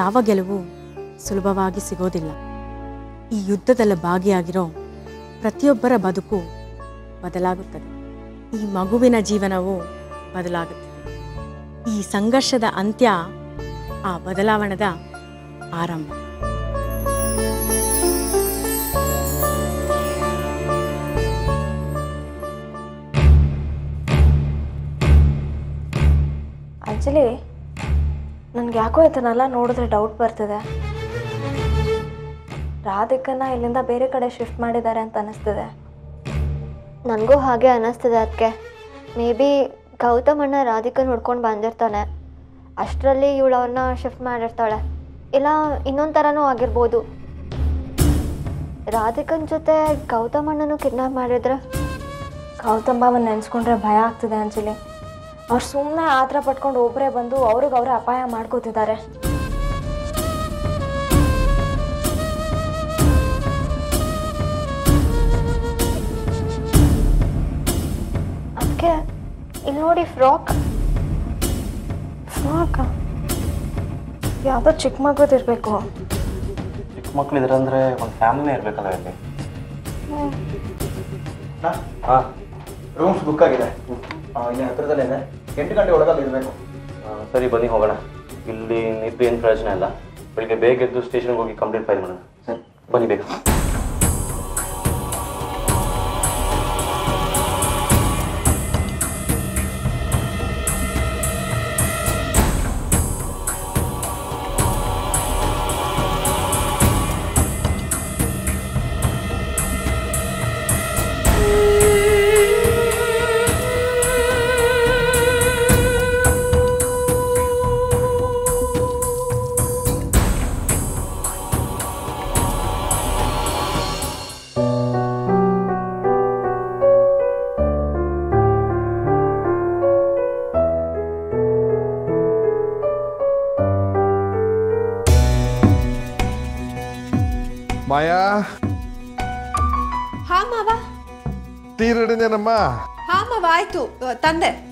ಯಾವ ಗೆಲುವು ಸುಲಭವಾಗಿ ಸಿಗೋದಿಲ್ಲ ಈ ಯುದ್ಧದಲ್ಲಿ ಭಾಗಿಯಾಗಿರೋ ಪ್ರತಿಯೊಬ್ಬರ ಬದುಕು ಬದಲಾಗುತ್ತದೆ ಈ ಮಗುವಿನ ಜೀವನವು ಬದಲಾಗುತ್ತದೆ ಈ ಸಂಘರ್ಷದ ಅಂತ್ಯ ಆ ಬದಲಾವಣೆದ ಆರಂಭ ಅಂಜಲಿ ನನ್ಗೆ ಯಾಕೋ ಇದನ್ನೆಲ್ಲ ನೋಡಿದ್ರೆ ಡೌಟ್ ಬರ್ತಿದೆ ರಾಧಿಕನ್ನ ಇಲ್ಲಿಂದ ಬೇರೆ ಕಡೆ ಶಿಫ್ಟ್ ಮಾಡಿದ್ದಾರೆ ಅಂತ ಅನಿಸ್ತಿದೆ ನನಗೂ ಹಾಗೆ ಅನ್ನಿಸ್ತಿದೆ ಅದಕ್ಕೆ ಮೇ ಬಿ ಗೌತಮಣ್ಣ ರಾಧಿಕನ್ ಹುಡ್ಕೊಂಡು ಬಂದಿರ್ತಾನೆ ಅಷ್ಟರಲ್ಲಿ ಇವಳು ಅವ್ರನ್ನ ಶಿಫ್ಟ್ ಮಾಡಿರ್ತಾಳೆ ಇಲ್ಲ ಇನ್ನೊಂದು ಥರನೂ ಆಗಿರ್ಬೋದು ರಾಧಿಕನ್ ಜೊತೆ ಗೌತಮಣ್ಣನು ಕಿಡ್ನಾಪ್ ಮಾಡಿದ್ರೆ ಗೌತಮ್ ಬಾಬನ್ ನೆನೆಸ್ಕೊಂಡ್ರೆ ಭಯ ಆಗ್ತಿದೆ ಅಂಜಲಿ ಅವ್ರು ಸುಮ್ಮನೆ ಆತರ ಪಟ್ಕೊಂಡು ಒಬ್ಬರೇ ಬಂದು ಅವ್ರಿಗೆ ಅವರೇ ಅಪಾಯ ಮಾಡ್ಕೋತಿದ್ದಾರೆ ಅದಕ್ಕೆ ಇಲ್ಲಿ ನೋಡಿ ಫ್ರಾಕ್ ಫ್ರಾಕ ಯಾವುದೋ ಚಿಕ್ಕ ಮಗುದಿರ್ಬೇಕು ಚಿಕ್ಕ ಮಕ್ಳಿದ್ರೆ ಅಂದರೆ ಒಂದು ಫ್ಯಾಮಿಲಿನೇ ಇರಬೇಕಲ್ಲ ಇಲ್ಲಿ ಹಾಂ ರೂಮ್ಸ್ ಬುಕ್ ಆಗಿದೆ ಆ, ಇಲ್ಲಿ ಹತ್ರದಲ್ಲೇ ಎಂಟು ಗಂಟೆ ಒಳಗಲ್ಲಿ ಇರಬೇಕು ಸರಿ ಬನ್ನಿ ಹೋಗೋಣ ಇಲ್ಲಿ ನಿದ್ದು ಏನು ಪ್ರಯೋಜನ ಇಲ್ಲ ಬೆಳಿಗ್ಗೆ ಬೇಗ ಎದ್ದು ಸ್ಟೇಷನ್ಗೆ ಹೋಗಿ ಕಂಪ್ಲೀಟ್ ಫೈಲ್ ಮಾಡೋಣ ಸರಿ ಬನ್ನಿ ಬೇಗ ಮಾಯಾ ಹಾ ಮಾವ ಟೀ ರೆಡಿನೇನಮ್ಮ ಹಾ ಮಾವ ಆಯ್ತು ತಂದೆ